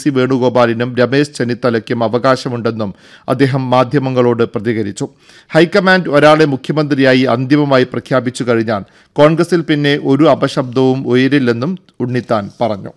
C വേണുഗോപാലിനും Ramesh ചെന്നിത്തലയ്ക്കും അവകാശമുണ്ടെന്നും അദ്ദേഹം മാധ്യമങ്ങളോട് പ്രതികരിച്ചു ഹൈക്കമാൻഡ് ഒരാളെ മുഖ്യമന്ത്രിയായി അന്തിമമായി പ്രഖ്യാപിച്ചു കഴിഞ്ഞാൽ കോൺഗ്രസിൽ പിന്നെ ഒരു അപശബ്ദവും ഉയരില്ലെന്നും ഉണ്ണിത്താൻ പറഞ്ഞു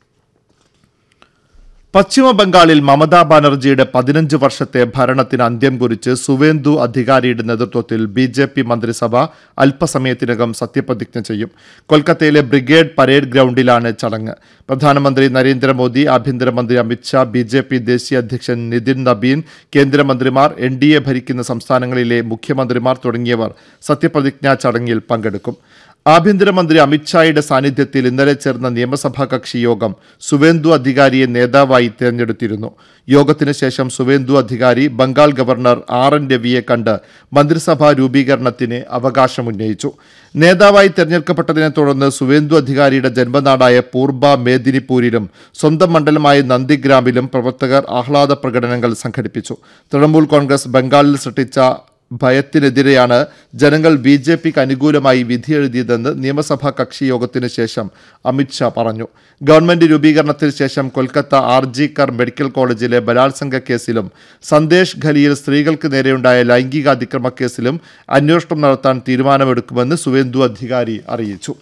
പശ്ചിമ ബംഗാളിൽ മമതാ ബാനർജിയുടെ പതിനഞ്ച് വർഷത്തെ ഭരണത്തിന് അന്ത്യം കുറിച്ച് സുവേന്ദു അധികാരിയുടെ നേതൃത്വത്തിൽ ബി ജെ പി മന്ത്രിസഭ അല്പസമയത്തിനകം സത്യപ്രതിജ്ഞ ചെയ്യും കൊൽക്കത്തയിലെ ബ്രിഗേഡ് പരേഡ് ഗ്രൗണ്ടിലാണ് ചടങ്ങ് പ്രധാനമന്ത്രി നരേന്ദ്രമോദി ആഭ്യന്തരമന്ത്രി അമിത്ഷാ ബി ജെ പി ദേശീയ അധ്യക്ഷൻ നിതിൻ നബീൻ കേന്ദ്രമന്ത്രിമാർ എൻ ഡി എ ഭരിക്കുന്ന സംസ്ഥാനങ്ങളിലെ മുഖ്യമന്ത്രിമാർ തുടങ്ങിയവർ സത്യപ്രതിജ്ഞാ ചടങ്ങിൽ പങ്കെടുക്കും ആഭ്യന്തരമന്ത്രി അമിത്ഷായുടെ സാന്നിധ്യത്തിൽ ഇന്നലെ ചേർന്ന നിയമസഭാ കക്ഷി യോഗം സുവേന്ദു അധികാരിയെ നേതാവായി തെരഞ്ഞെടുത്തിരുന്നു യോഗത്തിന് ശേഷം Suvendu Adhikari Bengal governor R N രവിയെ കണ്ട് മന്ത്രിസഭാ രൂപീകരണത്തിന് അവകാശമുന്നയിച്ചു നേതാവായി തെരഞ്ഞെടുക്കപ്പെട്ടതിനെ തുടർന്ന് സുവേന്ദു അധികാരിയുടെ ജന്മനാടായ പൂർബ മേദിനിപൂരിലും സ്വന്തം മണ്ഡലമായ നന്ദിഗ്രാമിലും പ്രവർത്തകർ ആഹ്ലാദ പ്രകടനങ്ങൾ സംഘടിപ്പിച്ചു തൃണമൂൽ കോൺഗ്രസ് ബംഗാളിൽ സൃഷ്ടിച്ച ഭയത്തിനെതിരെയാണ് ജനങ്ങൾ ബി ജെ പിക്ക് അനുകൂലമായി വിധിയെഴുതിയതെന്ന് നിയമസഭാ കക്ഷി യോഗത്തിന് ശേഷം അമിത്ഷാ പറഞ്ഞു ഗവൺമെന്റ് രൂപീകരണത്തിന് ശേഷം Kolkata R G Kar medical കോളേജിലെ ബലാത്സംഗ കേസിലും സന്ദേശ് ഖലിയിൽ സ്ത്രീകൾക്ക് നേരെയുണ്ടായ ലൈംഗിക അതിക്രമ കേസിലും അന്വേഷണം നടത്താൻ തീരുമാനമെടുക്കുമെന്ന് സുവേന്ദു അധികാരി അറിയിച്ചു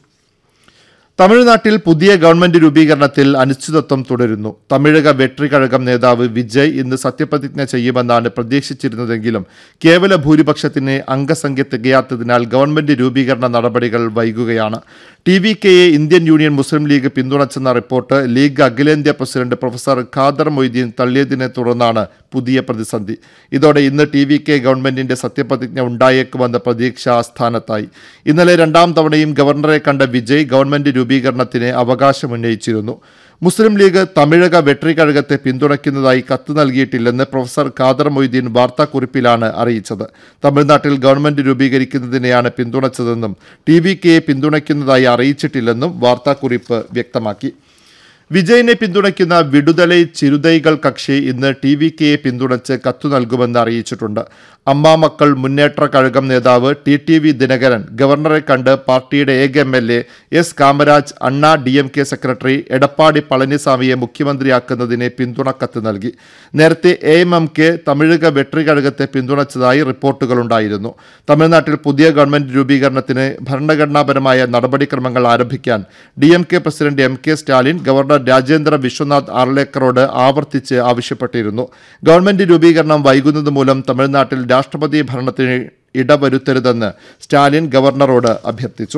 തമിഴ്നാട്ടിൽ പുതിയ ഗവൺമെന്റ് രൂപീകരണത്തിൽ അനിശ്ചിതത്വം തുടരുന്നു തമിഴക വെട്രി കഴകം നേതാവ് വിജയ് ഇന്ന് സത്യപ്രതിജ്ഞ ചെയ്യുമെന്നാണ് പ്രതീക്ഷിച്ചിരുന്നതെങ്കിലും കേവല ഭൂരിപക്ഷത്തിന് അംഗസംഖ്യ തികയാത്തതിനാൽ ഗവൺമെന്റ് രൂപീകരണ നടപടികൾ വൈകുകയാണ് ടി വി കെയെ ഇന്ത്യൻ യൂണിയൻ മുസ്ലിം ലീഗ് പിന്തുണച്ചെന്ന റിപ്പോർട്ട് ലീഗ് അഖിലേന്ത്യാ പ്രസിഡന്റ് പ്രൊഫസർ ഖാദർ മൊയ്തീൻ തള്ളിയതിനെ തുടർന്നാണ് പുതിയ പ്രതിസന്ധി ഇതോടെ ഇന്ന് ടി വി കെ ഗവൺമെന്റിന്റെ സത്യപ്രതിജ്ഞ ഉണ്ടായേക്കുമെന്ന പ്രതീക്ഷ ആസ്ഥാനത്തായി ഇന്നലെ രണ്ടാം തവണയും ഗവർണറെ കണ്ട വിജയ് ഗവൺമെന്റ് രൂപീകരണത്തിന് അവകാശമുന്നയിച്ചിരുന്നു മുസ്ലിം ലീഗ് തമിഴക വെട്രി കഴകത്തെ പിന്തുണയ്ക്കുന്നതായി കത്ത് നൽകിയിട്ടില്ലെന്ന് പ്രൊഫസർ ഖാദർ മൊയ്തീൻ വാർത്താക്കുറിപ്പിലാണ് അറിയിച്ചത് തമിഴ്നാട്ടിൽ ഗവൺമെന്റ് രൂപീകരിക്കുന്നതിനെയാണ് പിന്തുണച്ചതെന്നും ടി വി കെയെ പിന്തുണയ്ക്കുന്നതായി അറിയിച്ചിട്ടില്ലെന്നും വാർത്താക്കുറിപ്പ് വ്യക്തമാക്കി വിജയിനെ പിന്തുണയ്ക്കുന്ന വിടുതലൈ ചിരുതൈകൾ കക്ഷി ഇന്ന് ടി വി കെയെ പിന്തുണച്ച് കത്തു നൽകുമെന്ന് അറിയിച്ചിട്ടുണ്ട് അമ്മാമക്കൾ മുന്നേറ്റ കഴകം നേതാവ് ടി ടി വി ദിനകരൻ ഗവർണറെ കണ്ട് പാർട്ടിയുടെ ഏക M L A S Kamaraj Anna D M K secretary Edappadi പളനിസ്വാമിയെ മുഖ്യമന്ത്രിയാക്കുന്നതിന് പിന്തുണ കത്ത് നൽകി നേരത്തെ A M M K Tamizhaga Vetri കഴകത്തെ പിന്തുണച്ചതായി റിപ്പോർട്ടുകളുണ്ടായിരുന്നു തമിഴ്നാട്ടിൽ പുതിയ ഗവൺമെന്റ് രൂപീകരണത്തിന് ഭരണഘടനാപരമായ നടപടിക്രമങ്ങൾ ആരംഭിക്കാൻ D M K president M K Stalin governor Rajendra Vishwanath ആർലേക്കറോട് ആവർത്തിച്ച് ആവശ്യപ്പെട്ടിരുന്നു ഗവൺമെന്റ് രൂപീകരണം വൈകുന്നത് മൂലം തമിഴ്നാട്ടിൽ രാഷ്ട്രപതി ഭരണത്തിന് ഇടവരുത്തരുതെന്ന് സ്റ്റാലിൻ ഗവർണറോട് അഭ്യർത്ഥിച്ചു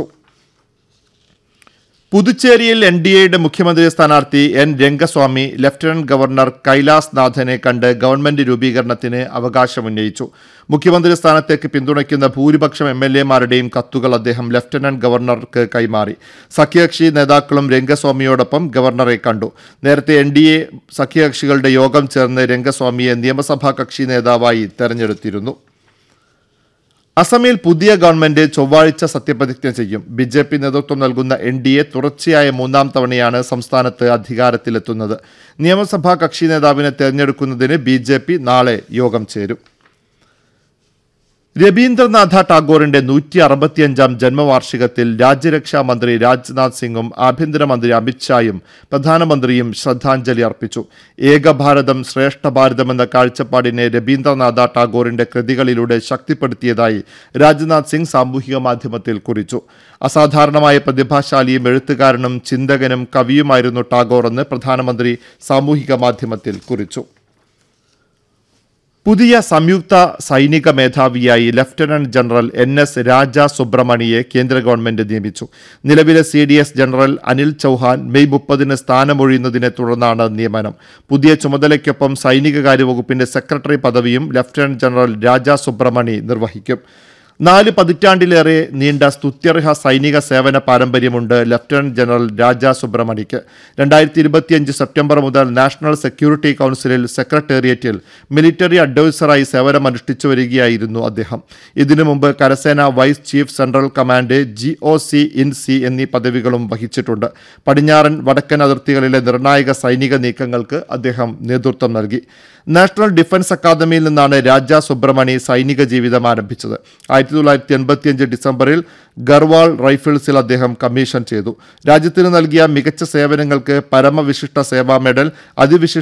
പുതുച്ചേരിയിൽ എൻ ഡി എയുടെ മുഖ്യമന്ത്രി സ്ഥാനാർത്ഥി N Rangaswamy lieutenant governor Kailash നാഥനെ കണ്ട് ഗവൺമെന്റ് രൂപീകരണത്തിന് അവകാശമുന്നയിച്ചു മുഖ്യമന്ത്രി സ്ഥാനത്തേക്ക് പിന്തുണയ്ക്കുന്ന ഭൂരിപക്ഷം എം എൽ എമാരുടെയും കത്തുകൾ അദ്ദേഹം ലഫ്റ്റനന്റ് ഗവർണർക്ക് കൈമാറി സഖ്യകക്ഷി നേതാക്കളും രംഗസ്വാമിയോടൊപ്പം ഗവർണറെ കണ്ടു നേരത്തെ എൻ ഡി എ സഖ്യകക്ഷികളുടെ യോഗം ചേർന്ന് രംഗസ്വാമിയെ നിയമസഭാ കക്ഷി നേതാവായി തെരഞ്ഞെടുത്തിരുന്നു അസമിൽ പുതിയ ഗവൺമെന്റ് ചൊവ്വാഴ്ച സത്യപ്രതിജ്ഞ ചെയ്യും ബി ജെ പി നേതൃത്വം നൽകുന്ന എൻ ഡി എ തുടർച്ചയായ മൂന്നാം തവണയാണ് സംസ്ഥാനത്ത് അധികാരത്തിലെത്തുന്നത് നിയമസഭാ കക്ഷി നേതാവിനെ തെരഞ്ഞെടുക്കുന്നതിന് ബി ജെ പി നാളെ യോഗം ചേരും രവീന്ദ്രനാഥ ടാഗോറിന്റെ നൂറ്റി അറുപത്തിയഞ്ചാം ജന്മവാർഷികത്തിൽ രാജ്യരക്ഷാ മന്ത്രി രാജ്നാഥ് സിംഗും ആഭ്യന്തരമന്ത്രി അമിത്ഷായും പ്രധാനമന്ത്രിയും ശ്രദ്ധാഞ്ജലി അർപ്പിച്ചു ഏകഭാരതം ശ്രേഷ്ഠ ഭാരതം എന്ന കാഴ്ചപ്പാടിനെ രവീന്ദ്രനാഥ ടാഗോറിന്റെ കൃതികളിലൂടെ ശക്തിപ്പെടുത്തിയതായി രാജ്നാഥ് സിംഗ് സാമൂഹിക മാധ്യമത്തിൽ കുറിച്ചു അസാധാരണമായ പ്രതിഭാശാലിയും എഴുത്തുകാരനും ചിന്തകനും കവിയുമായിരുന്നു ടാഗോർ എന്ന് പ്രധാനമന്ത്രി സാമൂഹിക മാധ്യമത്തിൽ കുറിച്ചു പുതിയ സംയുക്ത സൈനിക മേധാവിയായി lieutenant general N S Raja സുബ്രഹ്മണിയെ കേന്ദ്ര ഗവൺമെന്റ് നിയമിച്ചു നിലവിലെ C D S general Anil Chauhan May മുപ്പതിന് സ്ഥാനമൊഴിയുന്നതിനെ തുടർന്നാണ് നിയമനം പുതിയ ചുമതലയ്ക്കൊപ്പം സൈനികകാര്യ വകുപ്പിന്റെ സെക്രട്ടറി പദവിയും ലഫ്റ്റനന്റ് ജനറൽ രാജ സുബ്രഹ്മണി നിർവഹിക്കും നാല് പതിറ്റാണ്ടിലേറെ നീണ്ട സ്തുത്യർഹ സൈനിക സേവന പാരമ്പര്യമുണ്ട് ലഫ്റ്റനന്റ് ജനറൽ രാജ സുബ്രഹ്മണിക്ക് രണ്ടായിരത്തി ഇരുപത്തിയഞ്ച് സെപ്റ്റംബർ മുതൽ നാഷണൽ സെക്യൂരിറ്റി കൗൺസിലിൽ സെക്രട്ടേറിയറ്റിൽ മിലിറ്ററി അഡ്വൈസറായി സേവനമനുഷ്ഠിച്ചു വരികയായിരുന്നു അദ്ദേഹം ഇതിനു മുമ്പ് കരസേന vice chief central command G O C in C എന്നീ പദവികളും വഹിച്ചിട്ടുണ്ട് പടിഞ്ഞാറൻ വടക്കൻ അതിർത്തികളിലെ നിർണായക സൈനിക നീക്കങ്ങൾക്ക് അദ്ദേഹം നേതൃത്വം നൽകി നാഷണൽ ഡിഫൻസ് അക്കാദമിയിൽ നിന്നാണ് രാജ സുബ്രഹ്മണി സൈനിക ജീവിതം ആരംഭിച്ചത് ആയിരത്തി തൊള്ളായിരത്തി എൺപത്തിയഞ്ച് ഡിസംബറിൽ ഗർവാൾ റൈഫിൾസിൽ അദ്ദേഹം കമ്മീഷൻ ചെയ്തു രാജ്യത്തിന് നൽകിയ മികച്ച സേവനങ്ങൾക്ക് പരമവിശിഷ്ട സേവാ മെഡൽ അതിവിശിഷ്ട